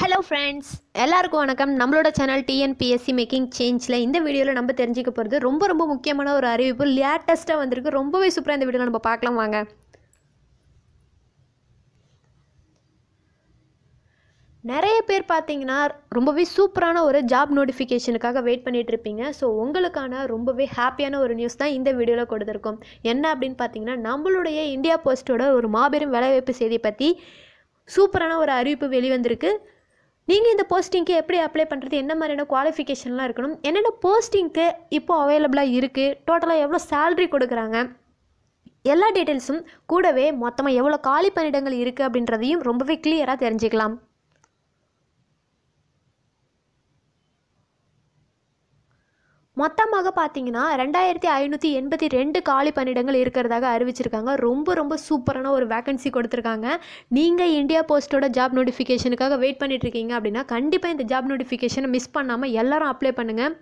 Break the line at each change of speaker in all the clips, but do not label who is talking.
hello friends எல்லாருக்கும் வணக்கம் நம்மளோட சேனல் டிஎன்பிஎஸ்சி மேக்கிங் சேஞ்சில் இந்த வீடியோவில் நம்ம தெரிஞ்சுக்க போகிறது ரொம்ப ரொம்ப முக்கியமான ஒரு அறிவிப்பு லேட்டஸ்ட்டாக வந்திருக்கு ரொம்பவே சூப்பராக இந்த வீடியோவில் நம்ம பார்க்கலாம் வாங்க நிறைய பேர் பார்த்தீங்கன்னா ரொம்பவே சூப்பரான ஒரு ஜாப் நோட்டிஃபிகேஷனுக்காக வெயிட் பண்ணிட்டு இருப்பீங்க ஸோ உங்களுக்கான ரொம்பவே ஹாப்பியான ஒரு நியூஸ் தான் இந்த வீடியோவில் கொடுத்துருக்கோம் என்ன அப்படின்னு பார்த்தீங்கன்னா நம்மளுடைய இந்தியா போஸ்ட்டோட ஒரு மாபெரும் வேலைவாய்ப்பு செய்தி பற்றி சூப்பரான ஒரு அறிவிப்பு வெளிவந்திருக்கு நீங்கள் இந்த போஸ்டிங்க்கு எப்படி அப்ளை பண்ணுறது என்ன மாதிரியான குவாலிஃபிகேஷன்லாம் இருக்கணும் என்னென்ன போஸ்டிங்க்கு இப்போ அவைலபிளாக இருக்குது டோட்டலாக எவ்வளோ சேல்ரி கொடுக்குறாங்க எல்லா டீட்டெயில்ஸும் கூடவே மொத்தமாக எவ்வளோ காலி பணியிடங்கள் இருக்குது அப்படின்றதையும் ரொம்பவே கிளியராக தெரிஞ்சுக்கலாம் மொத்தமாக பார்த்தீங்கன்னா ரெண்டாயிரத்தி ஐநூற்றி எண்பத்தி ரெண்டு காலி பணியிடங்கள் இருக்கிறதாக அறிவிச்சிருக்காங்க ரொம்ப ரொம்ப சூப்பரான ஒரு வேகன்சி கொடுத்துருக்காங்க நீங்கள் இந்தியா போஸ்ட்டோட ஜாப் நோட்டிஃபிகேஷனுக்காக வெயிட் பண்ணிட்டு இருக்கீங்க அப்படின்னா கண்டிப்பாக இந்த ஜாப் நோட்டிஃபிகேஷனை மிஸ் பண்ணாமல் எல்லாரும் அப்ளை பண்ணுங்கள்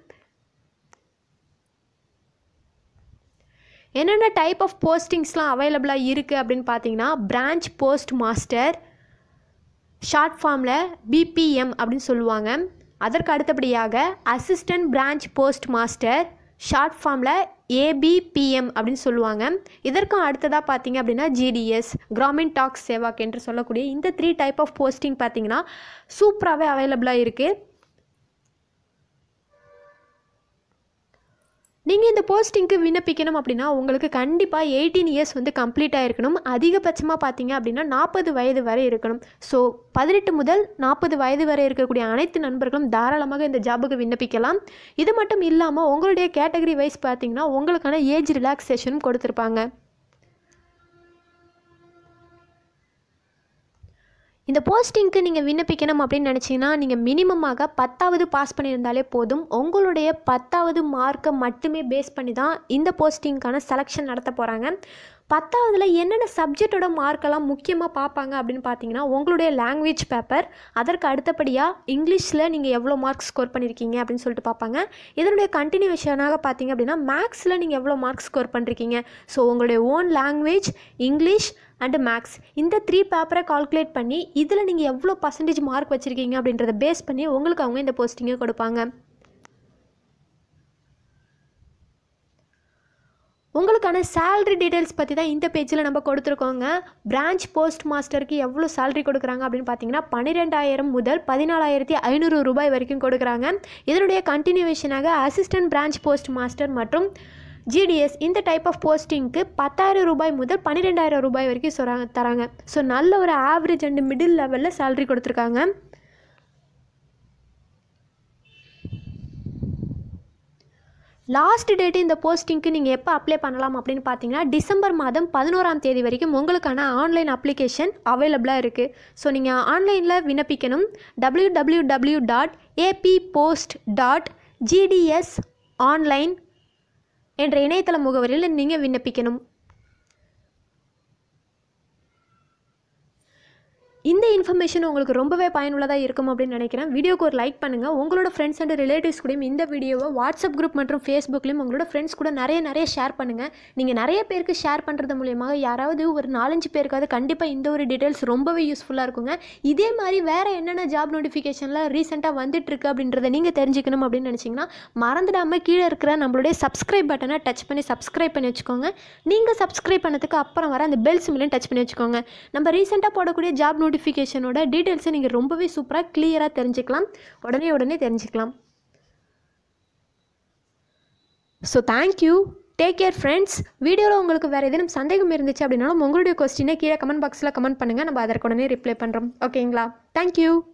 என்னென்ன டைப் ஆஃப் போஸ்டிங்ஸ்லாம் அவைலபிளாக இருக்குது அப்படின்னு பார்த்தீங்கன்னா பிரான்ச் போஸ்ட் மாஸ்டர் ஷார்ட் ஃபார்மில் பிபிஎம் அப்படின்னு சொல்லுவாங்க அதற்கு அடுத்தபடியாக assistant branch post master short ஃபார்மில் ஏபிபிஎம் அப்படின்னு சொல்லுவாங்க இதற்கும் அடுத்ததாக பார்த்தீங்க அப்படின்னா ஜிடிஎஸ் கிராமின் டாக்ஸ் சேவாக் என்று சொல்லக்கூடிய இந்த த்ரீ டைப் ஆஃப் போஸ்டிங் பார்த்தீங்கன்னா சூப்பராகவே அவைலபிளாக இருக்குது நீங்கள் இந்த போஸ்டிங்க்கு விண்ணப்பிக்கணும் அப்படின்னா உங்களுக்கு கண்டிப்பாக எயிட்டீன் இயர்ஸ் வந்து கம்ப்ளீட் ஆகிருக்கணும் அதிகபட்சமாக பார்த்தீங்க அப்படின்னா நாற்பது வயது வரை இருக்கணும் ஸோ பதினெட்டு முதல் நாற்பது வயது வரை இருக்கக்கூடிய அனைத்து நண்பர்களும் தாராளமாக இந்த ஜாபுக்கு விண்ணப்பிக்கலாம் இது மட்டும் இல்லாமல் உங்களுடைய கேட்டகரி வைஸ் பார்த்தீங்கன்னா உங்களுக்கான ஏஜ் ரிலாக்ஸேஷனும் கொடுத்துருப்பாங்க இந்த போஸ்டிங்க்கு நீங்கள் விண்ணப்பிக்கணும் அப்படின்னு நினச்சிங்கன்னா நீங்கள் மினிமமாக பத்தாவது பாஸ் பண்ணியிருந்தாலே போதும் உங்களுடைய பத்தாவது மார்க்கை மட்டுமே பேஸ் பண்ணி தான் இந்த போஸ்டிங்க்கான செலெக்ஷன் நடத்த போகிறாங்க பத்தாவதுல என்னென்ன சப்ஜெக்டோட மார்க்கெல்லாம் முக்கியமாக பார்ப்பாங்க அப்படின்னு பார்த்தீங்கன்னா உங்களுடைய லாங்குவேஜ் பேப்பர் அதற்கு அடுத்தபடியாக இங்கிலீஷில் நீங்கள் எவ்வளோ மார்க் ஸ்கோர் பண்ணியிருக்கீங்க அப்படின்னு சொல்லிட்டு பார்ப்பாங்க இதனுடைய கண்டினியூஷனாக பார்த்தீங்க அப்படின்னா மேக்ஸில் நீங்கள் எவ்வளோ மார்க் ஸ்கோர் பண்ணிருக்கீங்க ஸோ உங்களுடைய own language English and maths இந்த த்ரீ பேப்பரை கால்குலேட் பண்ணி இதில் நீங்கள் எவ்வளோ பர்சன்டேஜ் மார்க் வச்சுருக்கீங்க அப்படின்றத பேஸ் பண்ணி உங்களுக்கு அவங்க இந்த போஸ்டிங்கை கொடுப்பாங்க உங்களுக்கான சேலரி டீட்டெயில்ஸ் பற்றி தான் இந்த பேஜில் நம்ம கொடுத்துருக்கோங்க பிரான்ச் போஸ்ட் மாஸ்டருக்கு எவ்வளோ சேலரி கொடுக்குறாங்க அப்படின்னு பார்த்தீங்கன்னா பன்னிரெண்டாயிரம் முதல் பதினாலாயிரத்தி ஐநூறு ரூபாய் வரைக்கும் கொடுக்குறாங்க இதனுடைய கண்டினியூவேஷனாக அசிஸ்டன்ட் பிரான்ச் போஸ்ட் மாஸ்டர் மற்றும் ஜிடிஎஸ் இந்த டைப் ஆஃப் போஸ்டிங்க்கு பத்தாயிரம் ரூபாய் முதல் பன்னிரெண்டாயிரம் ரூபாய் வரைக்கும் சொல்கிறாங்க தராங்க ஸோ நல்ல ஒரு ஆவரேஜ் அண்ட் மிடில் லெவலில் சேலரி கொடுத்துருக்காங்க லாஸ்ட் டேட்டு இந்த போஸ்டிங்க்கு நீங்கள் எப்போ அப்ளை பண்ணலாம் அப்படின்னு பார்த்தீங்கன்னா டிசம்பர் மாதம் பதினோராம் தேதி வரைக்கும் உங்களுக்கான ஆன்லைன் அப்ளிகேஷன் அவைலபிளாக இருக்குது ஸோ நீங்கள் ஆன்லைனில் விண்ணப்பிக்கணும் W W W dot AP post dot GDS online என்ற இணையதள முகவரியில் நீங்கள் விண்ணப்பிக்கணும் இந்த இன்ஃபர்மேஷன் உங்களுக்கு ரொம்பவே பயனுள்ளதாக இருக்கும் அப்படின்னு நினைக்கிறேன் வீடியோக்கு ஒரு லைக் பண்ணுங்கள் உங்களோட ஃப்ரெண்ட்ஸ் அண்ட் ரிலேட்டிவ்ஸ் கூடயும் இந்த வீடியோவை வாட்ஸ்அப் குரூப் மற்றும் ஃபேஸ்புக்லேயும் உங்களோட ஃப்ரெண்ட்ஸ் கூட நிறைய நிறைய ஷேர் பண்ணுங்கள் நீங்கள் நிறைய பேருக்கு ஷேர் பண்ணுறது மூலியமாக யாராவது ஒரு நாலஞ்சு பேருக்காவது கண்டிப்பாக இந்த ஒரு டீட்டெயில்ஸ் ரொம்பவே யூஸ்ஃபுல்லாக இருக்குங்க இதே மாதிரி வேறு என்னென்ன ஜாப் நோட்டிஃபிகேஷனில் ரீசெண்டாக வந்துட்டுருக்கு அப்படின்றத நீங்கள் தெரிஞ்சுக்கணும் அப்படின்னு நினச்சிங்கன்னா மறந்துடாமல் கீழே இருக்கிற நம்மளுடைய சப்ஸ்கிரைப் பட்டனை டச் பண்ணி சப்ஸ்கிரைப் பண்ணி வச்சுக்கோங்க நீங்கள் சப்ஸ்கிரைப் பண்ணதுக்கு அப்புறம் வர அந்த பெல் சிம்லையும் டச் பண்ணி வச்சுக்கோங்க நம்ம ரீசெண்டாக போடக்கூடிய ஜாப் நோட்டி நோட்டிஃபிகேஷனோட டீட்டெயில்ஸை நீங்கள் ரொம்பவே சூப்பராக கிளியராக தெரிஞ்சுக்கலாம் உடனே உடனே தெரிஞ்சுக்கலாம் so thank you take care friends வீடியோவில் உங்களுக்கு வேறு எதுவும் சந்தேகம் இருந்துச்சு அப்படின்னாலும் உங்களுடைய கொஸ்டினை கீழே கமெண்ட் பாக்ஸில் கமெண்ட் பண்ணுங்கள் நம்ம அதற்கு உடனே ரிப்ளை பண்ணுறோம் ஓகேங்களா தேங்க்யூ